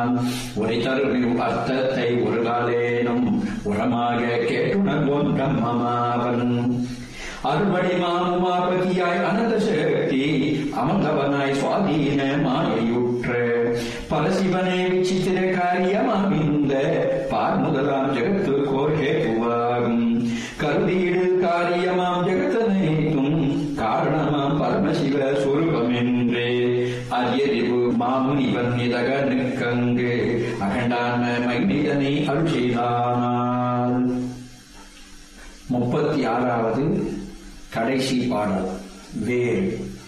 உரை தரும் அர்த்தத்தை ஒரு காலேனும் உரமாக கேட்டுணர்வோம் பிரம்மமாவன் அருள்வடி மாமுமாபதியாய் அனந்த சக்தி அமர்ந்தவனாய் சுவாதீன மாயையுற்ற பரசிவனே விசித்திர காரியமாமிந்த பார் முதலாம் ஜெகத்து கோஷே புவாகும் கருதீடு காரியமாம் ஜெகத்தனைத்தும் காரணமாம் பரமசிவ சொரூபமென்றே அரியறிவு மாமுனிவன் இதக நிற்கங்கு அகண்டான மைனிதனை அருள் செய்தானால் முப்பத்தி ஆறாவது கடைசி பாடல் வேறு